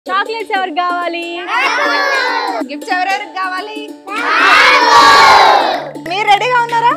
Chocolates ఎవరికి కావాలి gifts ఎవరెవరికి కావాలి మీరు రెడీగా ఉన్నారా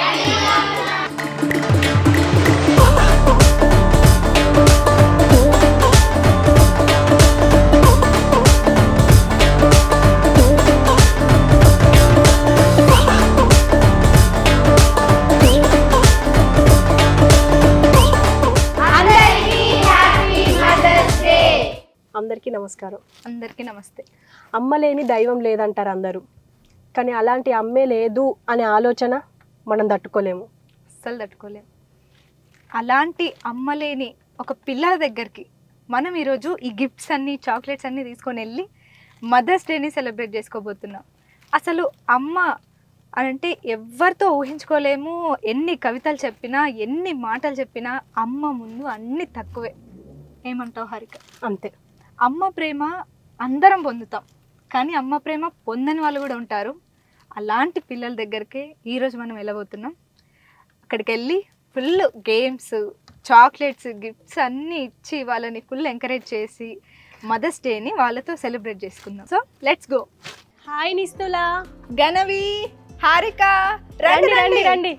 అందరికీ నమస్కారం అందరికీ నమస్తే అమ్మ లేని దైవం లేదంటారు అందరూ కానీ అలాంటి అమ్మే లేదు అనే ఆలోచన మనం తట్టుకోలేము అస్సలు తట్టుకోలేం అలాంటి అమ్మలేని ఒక పిల్లల దగ్గరికి మనం ఈరోజు ఈ గిఫ్ట్స్ అన్ని చాక్లెట్స్ అన్ని తీసుకొని వెళ్ళి మదర్స్ డేని సెలబ్రేట్ చేసుకోబోతున్నాం అసలు అమ్మ అని అంటే ఎవరితో ఊహించుకోలేము ఎన్ని కవితలు చెప్పినా ఎన్ని మాటలు చెప్పినా అమ్మ ముందు అన్ని తక్కువే ఏమంటావు హారిక అంతే అమ్మ ప్రేమ అందరం పొందుతాం కానీ అమ్మ ప్రేమ పొందని వాళ్ళు కూడా ఉంటారు అలాంటి పిల్లల దగ్గరికి ఈరోజు మనం వెళ్ళబోతున్నాం అక్కడికి వెళ్ళి ఫుల్ గేమ్స్ చాక్లెట్స్ గిఫ్ట్స్ అన్నీ ఇచ్చి వాళ్ళని ఫుల్ ఎంకరేజ్ చేసి మదర్స్ డేని వాళ్ళతో సెలబ్రేట్ చేసుకుందాం so let's go hi Nistula Ganavi Harika రండి రండి రండి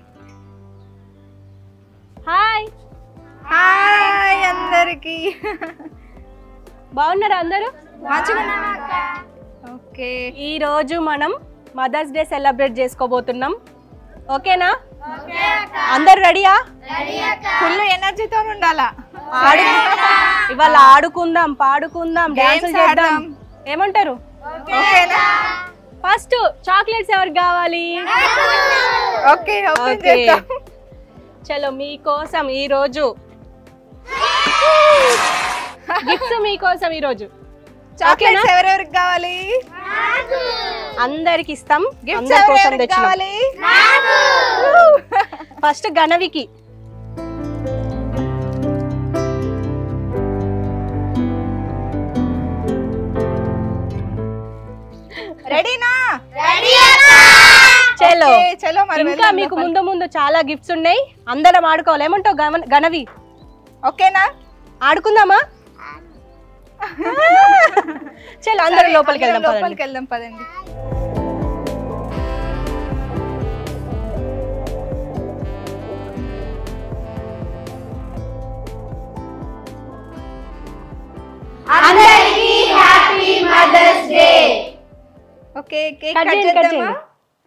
హాయ్ హాయ్ అందరికి బాగున్నారా అందరూ ఓకే ఈ రోజు మనం మదర్స్ డే సెలబ్రేట్ చేసుకోబోతున్నాం ఓకేనా అందరు రెడీయా ఫుల్ ఎనర్జీతో ఉండాలా ఆడు ఇవాళ ఆడుకుందాం పాడుకుందాం డాన్స్ Games చేద్దాం ఆడదాం. ఏమంటారు ఓకేనా ఫస్ట్ చాక్లెట్స్ ఎవరికి కావాలి ఓకే ఓకే ఓకే చలో మీకోసం ఈ రోజు గిఫ్ట్స్ మీకోసం ఈ రోజు చాక్లెట్స్ ఎవరెవరికి కావాలి అందరికి ఇస్తాం గిఫ్ట్స్ అందరి కోసం ఎవరెవరికి తెచ్చినాం కావాలి ఫస్ట్ గణవికి రెడీనా చలో ఓకే, చలో మరి ఇంకా వెళ్దాం మీకు లోపలికి. ముందు ముందు చాలా గిఫ్ట్స్ ఉన్నాయి అందరం ఆడుకోవాలి ఏమంటావు గమ- గణవి ఓకేనా ఆడుకుందామా చలో అందరం లోపలికి అందరం వెళ్దాం పదండి. లోపలికి వెళ్దాం పదండి ఓకే కేక్ Cut కట్ చేయండి, cut చేద్దామా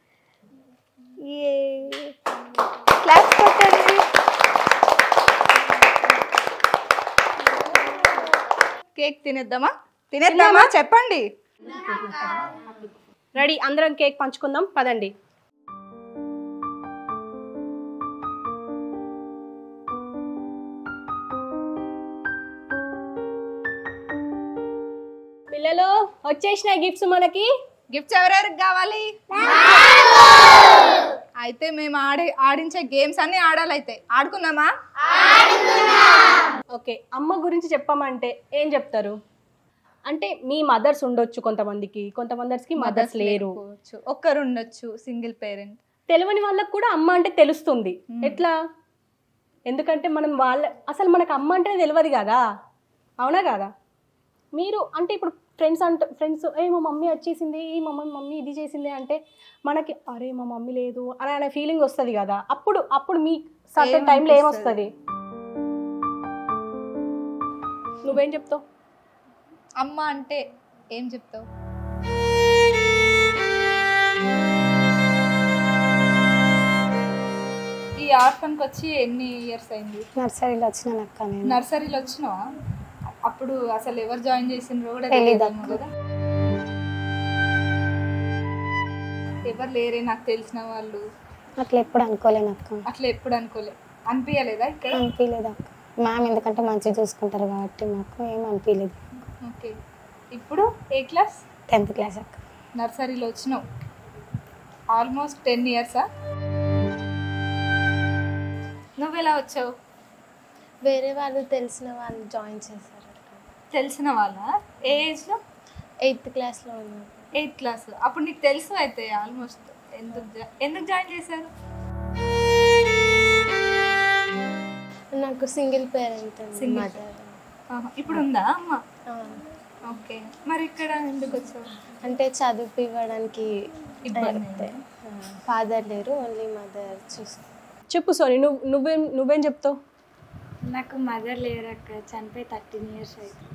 క్లాస్ కొట్టండి కేక్ తినేద్దామా తినేద్దామా చెప్పండి రెడీ అందరం కేక్ పంచుకుందాం పదండి పిల్లలు వచ్చేసిన గిఫ్ట్స్ మనకి గిఫ్ట్స్ ఎవరెవరికి కావాలి అయితే మేము ఆడే ఆడించే గేమ్స్ అన్ని ఆడాలి అయితే ఆడుకుందామా ఓకే అమ్మ గురించి చెప్పమంటే ఏం చెప్తారు అంటే మీ మదర్స్ ఉండొచ్చు కొంతమందికి కొంతమందికి మదర్స్ లేరు లేకపోవచ్చు. ఒక్కరు ఉండొచ్చు సింగిల్ పేరెంట్ తెలియని వాళ్ళకి కూడా అమ్మ అంటే తెలుస్తుంది ఎట్లా ఎందుకంటే మనం వాళ్ళ అసలు మనకు అమ్మ అంటే తెలియదు కదా అవునా కదా మీరు అంటే ఇప్పుడు ఫ్రెండ్స్ అంట ఫ్రెండ్స్ ఏ మా మమ్మీ వచ్చేసింది ఈ మా మమ్మీ మమ్మీ ఇది చేసింది అంటే మనకి అరే మా మమ్మీ లేదు అని అనే ఫీలింగ్ వస్తుంది కదా అప్పుడు అప్పుడు మీ సర్టన్ టైంలో ఏమొస్తుంది నువ్వేం చెప్తావు అమ్మ అంటే ఏం చెప్తావు ఈ ఆర్ఫన్కి వచ్చి ఎన్ని ఇయర్స్ అయింది నర్సరీలో వచ్చిన అక్క నేను నర్సరీలో వచ్చినావా అప్పుడు అసలు ఎవరు జాయిన్ చేసిండ్రో కూడా తెలీదు తెలియదేమో కదా ఎవరు లేరే నాకు తెలిసిన వాళ్ళు అట్లా ఎప్పుడు అనుకోలేను అక్క అట్లా ఎప్పుడు అనుకోలే అనిపించలేదా ఇక్కడ అనిపించలేదు అక్క మ్యామ్ ఎందుకంటే మంచిగా చూసుకుంటారు కాబట్టి మాకు ఏం అనిపించలేదు ఓకే ఇప్పుడు ఏ క్లాస్ టెన్త్ క్లాస్ అక్క నర్సరీలో వచ్చినావు ఆల్మోస్ట్ టెన్ ఇయర్సా నువ్వు ఎలా వచ్చావు వేరే వాళ్ళు తెలిసిన వాళ్ళు జాయిన్ చేశారు తెలిసిన వాళ్ళ ఏ ఏజ్లో ఎయిత్ క్లాస్లో ఉన్నారు ఎయిత్ క్లాస్ అప్పుడు నీకు తెలుసు అయితే ఆల్మోస్ట్ ఎందుకు జా- ఎందుకు జాయిన్ చేశారు నాకు సింగిల్ పేరెంట్ Single మదర్ ఆహా, ఇప్పుడు ఉందా అమ్మ ఓకే మరి ఇక్కడ ఎందుకు వచ్చావు అంటే చదివిపివ్వడానికి ఇబ్బంది ఫాదర్ లేరు ఓన్లీ మదర్ చూసు చెప్పు సోని నువ్వు నువ్వేం నువ్వేం చెప్తావు నాకు మదర్ లేరు అక్క చనిపోయి థర్టీన్ ఇయర్స్ అవుతుంది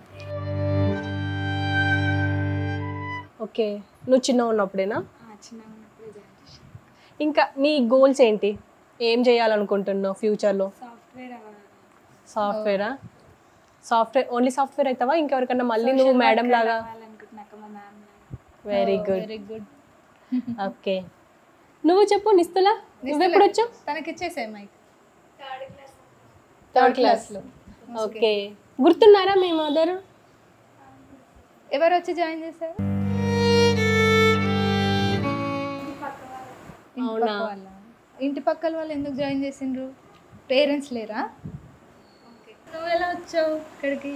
ఓకే నువ్వు చిన్న ఉన్నప్పుడేనా ఆ, చిన్నగా ఉన్నప్పుడు జాయిన్ చేశాను ఇంకా నీ గోల్స్ ఏంటి ఏం చేయాలనుకుంటున్నావు ఫ్యూచర్లో సాఫ్ట్వేర్ అవ్వాలి సాఫ్ట్వేరా సాఫ్ట్వేర్ ఓన్లీ సాఫ్ట్వేర్ అవుతావా ఇంకెవరికన్నా మళ్ళీ నువ్వు మేడం లాగా అవ్వాలనుకుంటున్నాక మా ma'am very good very good okay నువ్వు చెప్పు నిస్తులా నువ్వు ఎప్పుడు వచ్చావు తనకి ఇచ్చేసే మైక్ థర్డ్ క్లాస్లో ఓకే గుర్తున్నారా మీ మదర్ ఎవరు వచ్చి జాయిన్ చేశారు ఇంటి అవునా? పక్క వాళ్ళ ఇంటి పక్కల వాళ్ళు ఎందుకు జాయిన్ చేసిండ్రు పేరెంట్స్ లేరా నువ్వు ఎలా వచ్చావు ఇక్కడికి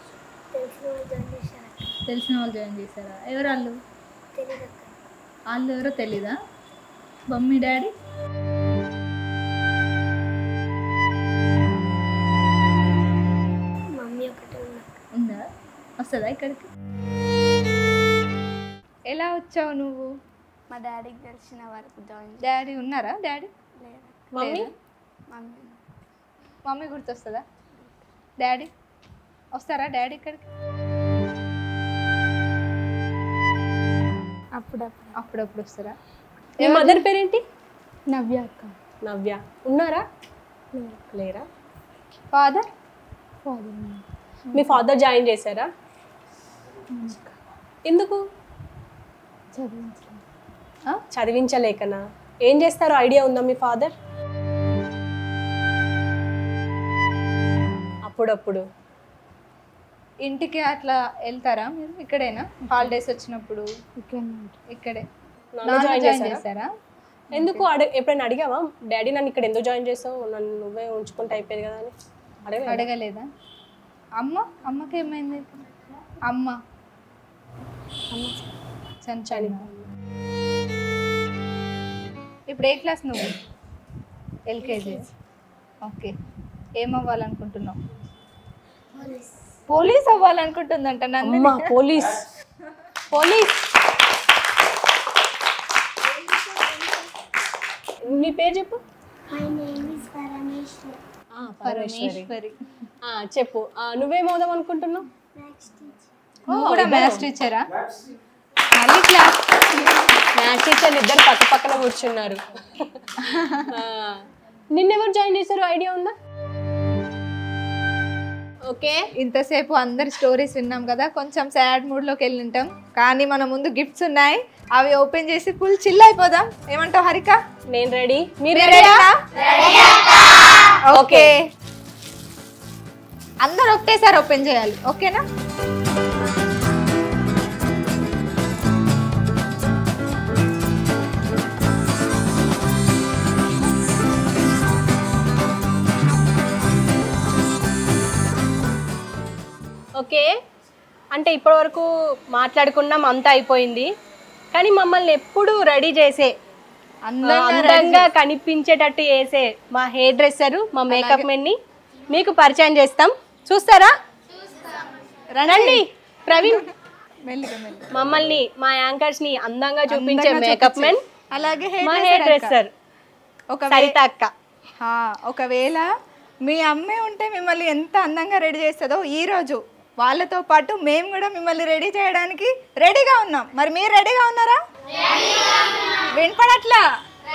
తెలిసిన వాళ్ళు జాయిన్ చేశారా ఎవరు వాళ్ళు వాళ్ళు ఎవరో తెలీదా మమ్మీ డాడీ ఉందా వస్తుందా ఇక్కడికి ఎలా వచ్చావు నువ్వు మా డాడీకి తెలిసిన వరకు జాయిన్ డాడీ ఉన్నారా డాడీ మమ్మీ మమ్మీ మమ్మీ గుర్తొస్తుందా డాడీ వస్తారా డాడీ ఇక్కడికి అప్పుడప్పుడు అప్పుడప్పుడు వస్తారా మీ మదర్ పేరేంటి నవ్య అక్క నవ్య ఉన్నారా లేరా ఫాదర్ ఫాదర్ మీ ఫాదర్ జాయిన్ చేశారా ఎందుకు చదివించలేదు చదివించలేకనా ఏం చేస్తారో ఐడియా ఉందా మీ ఫాదర్ అప్పుడప్పుడు ఇంటికి అట్లా వెళ్తారా మీరు ఇక్కడేనా హాలిడేస్ వచ్చినప్పుడు ఇక్కడ ఇక్కడే నాన్న నాన్న జాయిన్ జాయిన్ చేశారా చేశారా ఎందుకు అడ ఎప్పుడైనా అడిగావా డాడీ నన్ను ఇక్కడ ఎందుకు జాయిన్ చేసావు నన్ను నువ్వే ఉంచుకుంటే అయిపోయేది కదా అని అడగ అడగలేదా అమ్మ అమ్మకి ఏమైంది అమ్మ చనిపోయిందా? ఇప్పుడు ఏ క్లాస్ నువ్వు ఎల్కేజీ ఓకే ఏమవ్వాలనుకుంటున్నావు పోలీస్ అవ్వాలనుకుంటుందంట నందిని అమ్మా పోలీస్ పోలీస్ నీ పేరు చెప్పు ఆ, పరమేశ్వరి పరమేశ్వరి ఆ, చెప్పు ఆ, నువ్వేమవుదాం అనుకుంటున్నావు నువ్వు కూడా మ్యాథ్స్ టీచరా మళ్ళీ క్లాస్ మ్యాథ్స్ టీచర్లు ఇద్దరు పక్క పక్కన కూర్చున్నారు ఆ, నిన్నెవరు జాయిన్ చేశారు ఐడియా ఉందా ఓకే ఇంతసేపు అందరి స్టోరీస్ విన్నాం కదా కొంచెం సాడ్ మూడ్లోకి వెళ్ళి ఉంటాం కానీ మన ముందు గిఫ్ట్స్ ఉన్నాయి అవి ఓపెన్ చేసి ఫుల్ చిల్ అయిపోదాం ఏమంటావు హరిక నేను రెడీ మీరు మీరు రెడీ రెడీనా ఓకే అందరు ఒకటేసారి ఓపెన్ చేయాలి ఓకేనా ఓకే అంటే ఇప్పటివరకు మాట్లాడుకున్నాం అంతా అయిపోయింది కానీ మమ్మల్ని ఎప్పుడు రెడీ చేసే అందంగా అందంగా కనిపించేటట్టు చేసే మా హెయిర్ డ్రెస్సర్ మా మేకప్ మెన్ ని మీకు పరిచయం చేస్తాం చూస్తారా రండి ప్రవీణ్ మెల్లిగా మెల్లిగా మమ్మల్ని మా యాంకర్స్ ని అందంగా చూపించే అందంగా మేకప్ మెన్ అలాగే మా hair హెయిర్ dresser డ్రెస్సర్ ఒక సరిత అక్క హా, ఒకవేళ మీ అమ్మే ఉంటే మిమ్మల్ని ఎంత అందంగా రెడీ చేస్తుందో ఈ రోజు వాళ్ళతో పాటు మేము కూడా మిమ్మల్ని రెడీ చేయడానికి రెడీగా ఉన్నాం మరి మీరు రెడీగా ఉన్నారా వినపడట్లా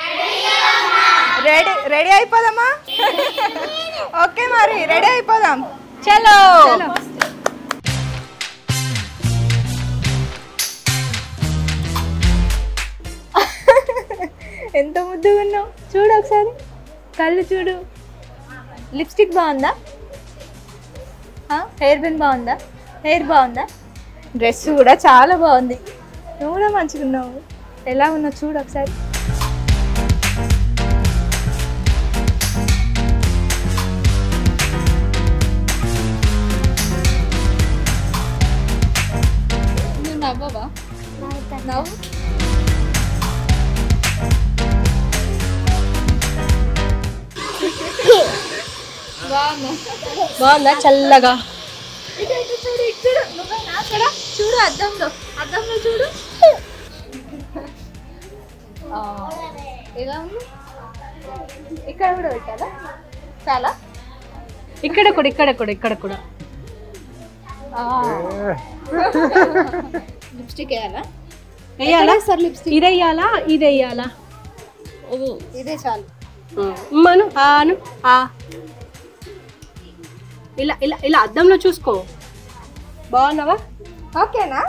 రెడీ రెడీ అయిపోదామా ఓకే మరి రెడీ అయిపోదాం చలో చలో. ఎంత ముద్దుగా ఉన్నావు చూడు ఒకసారి కళ్ళు చూడు లిప్స్టిక్ బాగుందా హెయిర్ పిన్ బాగుందా హెయిర్ బాగుందా డ్రెస్ కూడా చాలా బాగుంది నువ్వు కూడా మంచిగా ఉన్నావు ఎలా ఉన్నావు చూడు ఒకసారి నువ్వు నవ్వవా నవ్వు బాగుందా బాగుందా చల్లగా ఇటు ఇటు చూడు ఇటు చూడు నువ్వేనా అక్కడ చూడు అద్దంలో అద్దంలో చూడు ఆ, ఎలా ఉంది ఇక్కడ కూడా పెట్టాలా చాలా ఇక్కడ కూడా ఇక్కడ కూడా ఇక్కడ కూడా లిప్స్టిక్ వేయాలా వేయాలా సార్ లిప్స్టిక్ ఇది వేయాలా ఇది వేయాలా ఇదే చాలు మను ఆను ఆ ఇలా ఇలా ఇలా అద్దంలో చూసుకో బాగున్నావా ఓకేనా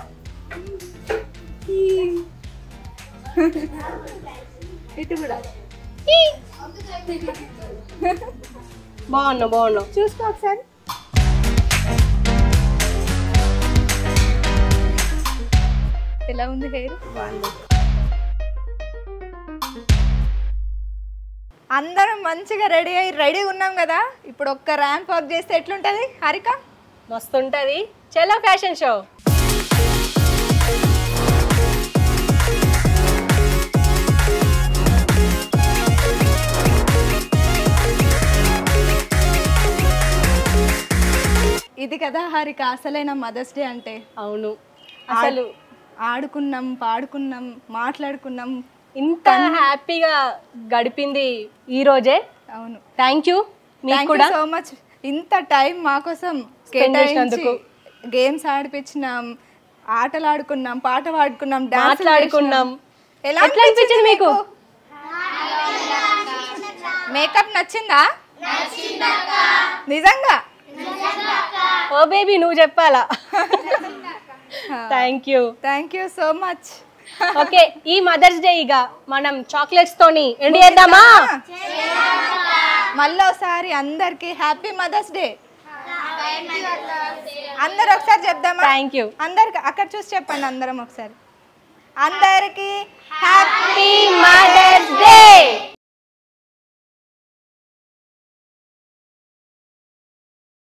ఇటు కూడా బాగున్నావు బాగున్నావు చూసుకో ఒకసారి ఎలా ఉంది హెయిర్ అందరం మంచిగా రెడీ అయ్యి రెడీగా ఉన్నాం కదా ఇప్పుడు ఒక్క ర్యాంప్ వాక్ చేస్తే ఎట్లుంటది హారిక మస్తు ఉంటది చలో ఫ్యాషన్ షో ఇది కదా హారిక అసలైన మదర్స్ డే అంటే అవును అసలు ఆడుకున్నాం పాడుకున్నాం మాట్లాడుకున్నాం ఇంత హ్యాపీగా గడిపింది ఈ రోజే అవును థ్యాంక్ యూ మీకు థ్యాంక్ యూ కూడా సో మచ్ ఇంత టైం మా కోసం Spend చేసినందుకు. గేమ్స్ ఆడిపించినాం ఆటలు ఆడుకున్నాం పాట పాడుకున్నాం డాన్స్ మాట్లాడుకున్నాం ఎలా ఎట్లా అనిపించింది మీకు మేకప్ నచ్చిందా నిజంగా ఓ బేబీ నువ్వు చెప్పాలా thank you thank you so much okay ఈ మదర్స్ డే ఇక మనం చాక్లెట్స్ తోని ఎండి చేద్దామా మళ్ళీ ఒకసారి అందరికి హ్యాపీ మదర్స్ డే అందరు ఒకసారి చెప్దామా థ్యాంక్ యూ అందరికి అక్కడ చూసి చెప్పండి అందరం ఒకసారి అందరికి హ్యాపీ హ్యాపీ మదర్స్